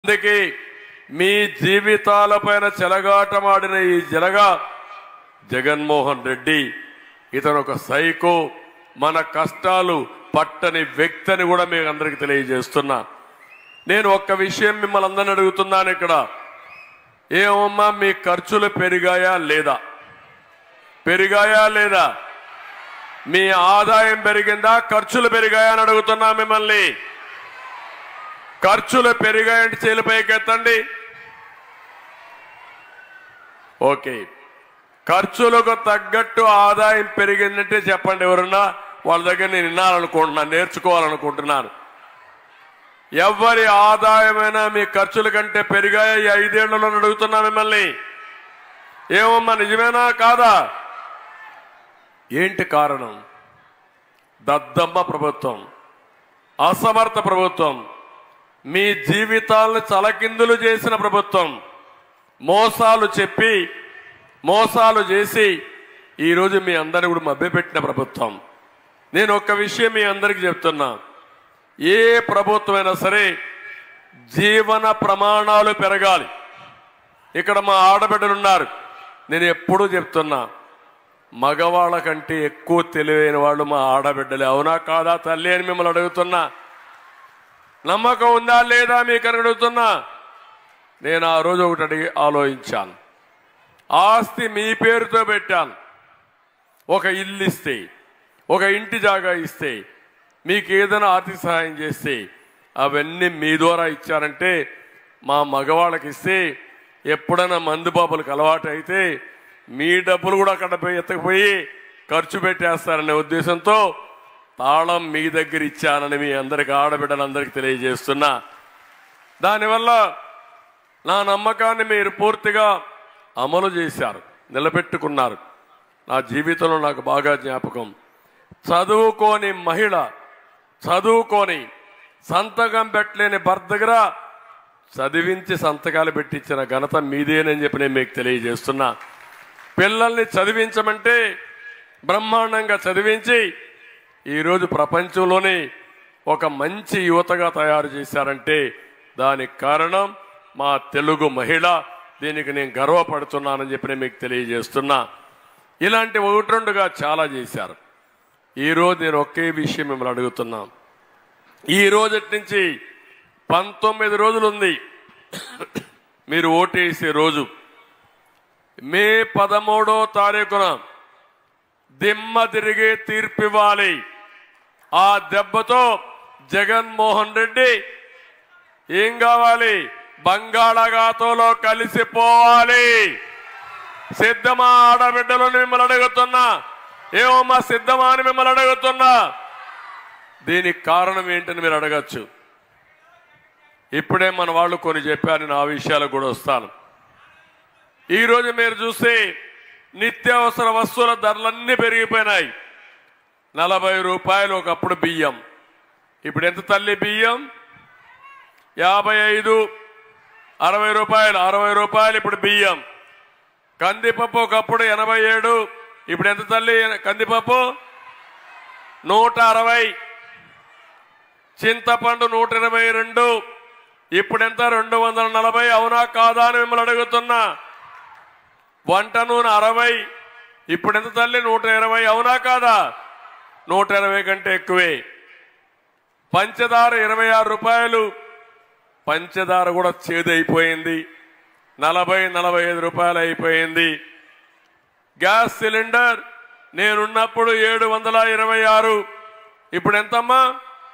అందుకే మీ జీవితాలపైన చెలగాటమాడిన ఈ జలగా జగన్మోహన్ రెడ్డి ఇతను ఒక సైకో మన కష్టాలు పట్టని వ్యక్తిని కూడా మీకు అందరికి తెలియజేస్తున్నా నేను ఒక్క విషయం మిమ్మల్ని అందరిని అడుగుతున్నాను ఇక్కడ ఏమమ్మా మీ ఖర్చులు పెరిగాయా లేదా పెరిగాయా లేదా మీ ఆదాయం పెరిగిందా ఖర్చులు పెరిగాయా అని అడుగుతున్నా మిమ్మల్ని ఖర్చులు పెరిగాయంటే చేలు పైకెత్తండి ఓకే ఖర్చులకు తగ్గట్టు ఆదాయం పెరిగిందంటే చెప్పండి ఎవరన్నా వాళ్ళ దగ్గర నేను వినాలనుకుంటున్నాను నేర్చుకోవాలనుకుంటున్నాను ఎవరి ఆదాయమైనా మీ ఖర్చుల కంటే పెరిగాయా ఈ ఐదేళ్లలో అని అడుగుతున్నా మిమ్మల్ని ఏమమ్మా నిజమేనా కాదా ఏంటి కారణం దద్దమ్మ ప్రభుత్వం అసమర్థ ప్రభుత్వం మీ జీవితాలను చలకిందులు చేసిన ప్రభుత్వం మోసాలు చెప్పి మోసాలు చేసి ఈరోజు మీ అందరిని కూడా మభ్యపెట్టిన ప్రభుత్వం నేను ఒక్క విషయం మీ అందరికీ చెప్తున్నా ఏ ప్రభుత్వమైనా సరే జీవన ప్రమాణాలు పెరగాలి ఇక్కడ మా ఆడబిడ్డలు ఉన్నారు నేను ఎప్పుడూ చెప్తున్నా మగవాళ్ళ కంటే ఎక్కువ తెలివైన వాళ్ళు మా ఆడబిడ్డలే అవునా కాదా తల్లి అని మిమ్మల్ని అడుగుతున్నా నమ్మకం ఉందా లేదా మీకు అని అడుగుతున్నా నేను ఆ రోజు ఒకటి అడిగి ఆలోచించాను ఆస్తి మీ పేరుతో పెట్టాను ఒక ఇల్లు ఇస్తే ఒక ఇంటి జాగా ఇస్తే మీకు ఏదైనా ఆర్థిక సహాయం చేస్తే అవన్నీ మీ ద్వారా ఇచ్చారంటే మా మగవాళ్ళకి ఇస్తే ఎప్పుడైనా మందు బాబులకు అలవాటు అయితే మీ డబ్బులు కూడా అక్కడ పోయి ఎత్తకపోయి ఖర్చు పెట్టేస్తారనే ఉద్దేశంతో తాళం మీ దగ్గర ఇచ్చానని మీ అందరికి ఆడబిడ్డలందరికీ తెలియజేస్తున్నా దానివల్ల నా నమ్మకాన్ని మీరు పూర్తిగా అమలు చేశారు నిలబెట్టుకున్నారు నా జీవితంలో నాకు బాగా జ్ఞాపకం చదువుకోని మహిళ చదువుకొని సంతకం పెట్టలేని భర్త దగ్గర చదివించి సంతకాలు పెట్టించిన ఘనత మీదేనని చెప్పి నేను మీకు తెలియజేస్తున్నా పిల్లల్ని చదివించమంటే బ్రహ్మాండంగా చదివించి ఈరోజు ప్రపంచంలోనే ఒక మంచి యువతగా తయారు చేశారంటే దానికి కారణం మా తెలుగు మహిళ దీనికి నేను గర్వపడుతున్నానని చెప్పి నేను మీకు తెలియజేస్తున్నా ఇలాంటి ఒకటి రెండుగా చాలా చేశారు ఈరోజు నేను ఒకే విషయం మిమ్మల్ని అడుగుతున్నా ఈ రోజటి నుంచి పంతొమ్మిది రోజులు ఉంది మీరు ఓటేసే రోజు మే పదమూడో తారీఖున దిమ్మ తిరిగి తీర్పివ్వాలి ఆ దెబ్బతో జగన్మోహన్ రెడ్డి ఏం కావాలి బంగాళాఖాతంలో కలిసిపోవాలి సిద్ధమా ఆడబిడ్డలను మిమ్మల్ని అడుగుతున్నా ఏమమ్మా సిద్ధమా అని మిమ్మల్ని అడుగుతున్నా దీనికి కారణం ఏంటని మీరు అడగచ్చు ఇప్పుడే మన వాళ్ళు కొన్ని చెప్పారు నేను ఆ విషయాలకు కూడా వస్తాను ఈరోజు మీరు చూస్తే నిత్యావసర వస్తువుల ధరలన్నీ పెరిగిపోయినాయి నలభై రూపాయలు ఒకప్పుడు బియ్యం ఇప్పుడు ఎంత తల్లి బియ్యం యాభై ఐదు అరవై రూపాయలు అరవై రూపాయలు ఇప్పుడు బియ్యం కందిపప్పు ఒకప్పుడు ఎనభై ఏడు ఇప్పుడు ఎంత తల్లి కందిపప్పు నూట అరవై చింతపండు నూట ఇరవై రెండు ఇప్పుడు ఎంత రెండు వందల నలభై అవునా కాదా అని మిమ్మల్ని అడుగుతున్నా వంట నూనె అరవై ఇప్పుడు ఎంత తల్లి నూట ఇరవై అవునా కాదా నూట ఇరవై కంటే ఎక్కువే పంచదార ఇరవై ఆరు రూపాయలు పంచదార కూడా చేదైపోయింది నలభై నలభై ఐదు రూపాయలు అయిపోయింది గ్యాస్ సిలిండర్ నేనున్నప్పుడు ఏడు వందల ఇరవై ఆరు ఇప్పుడు ఎంతమ్మా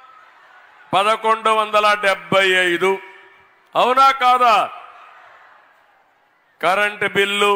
పదకొండు వందల డెబ్బై ఐదు అవునా కాదా కరెంటు బిల్లు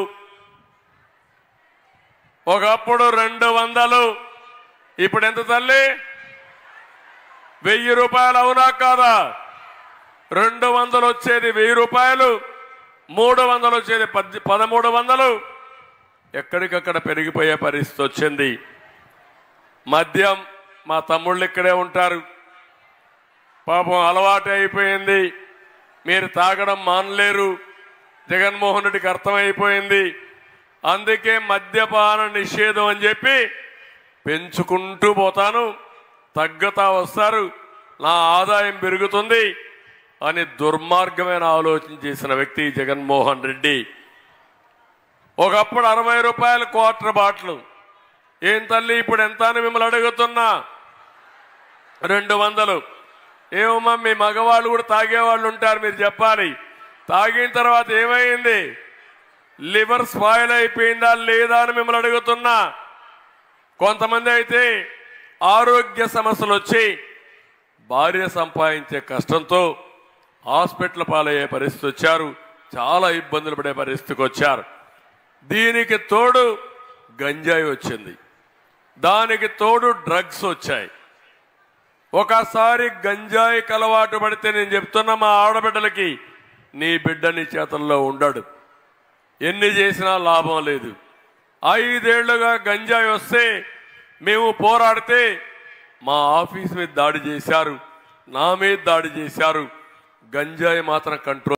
ఒకప్పుడు రెండు వందలు ఇప్పుడు ఎంత తల్లి వెయ్యి రూపాయలు అవునా కాదా రెండు వందలు వచ్చేది వెయ్యి రూపాయలు మూడు వందలు వచ్చేది పద్ పదమూడు వందలు ఎక్కడికక్కడ పెరిగిపోయే పరిస్థితి వచ్చింది మద్యం మా తమ్ముళ్ళు ఇక్కడే ఉంటారు పాపం అలవాటు అయిపోయింది మీరు తాగడం మానలేరు జగన్మోహన్ రెడ్డికి అర్థమైపోయింది అందుకే మద్యపాన నిషేధం అని చెప్పి పెంచుకుంటూ పోతాను తగ్గతా వస్తారు నా ఆదాయం పెరుగుతుంది అని దుర్మార్గమైన ఆలోచన చేసిన వ్యక్తి జగన్మోహన్ రెడ్డి ఒకప్పుడు అరవై రూపాయలు క్వార్టర్ బాటిల్ ఏం తల్లి ఇప్పుడు ఎంత అని మిమ్మల్ని అడుగుతున్నా రెండు వందలు ఏమమ్మా మీ మగవాళ్ళు కూడా తాగేవాళ్ళు ఉంటారు మీరు చెప్పాలి తాగిన తర్వాత ఏమైంది లివర్ స్పాయిల్ అయిపోయిందా లేదా అని మిమ్మల్ని అడుగుతున్నా కొంతమంది అయితే ఆరోగ్య సమస్యలు వచ్చి భార్య సంపాదించే కష్టంతో హాస్పిటల్ పాలయ్యే పరిస్థితి వచ్చారు చాలా ఇబ్బందులు పడే పరిస్థితికి వచ్చారు దీనికి తోడు గంజాయి వచ్చింది దానికి తోడు డ్రగ్స్ వచ్చాయి ఒకసారి గంజాయి అలవాటు పడితే నేను చెప్తున్నా మా ఆడబిడ్డలకి నీ బిడ్డ నీ చేతుల్లో ఉండడు ఎన్ని చేసినా లాభం లేదు ఐదేళ్లుగా గంజాయి వస్తే మేము పోరాడితే మా ఆఫీస్ మీద దాడి చేశారు నా మీద దాడి చేశారు గంజాయి మాత్రం కంట్రోల్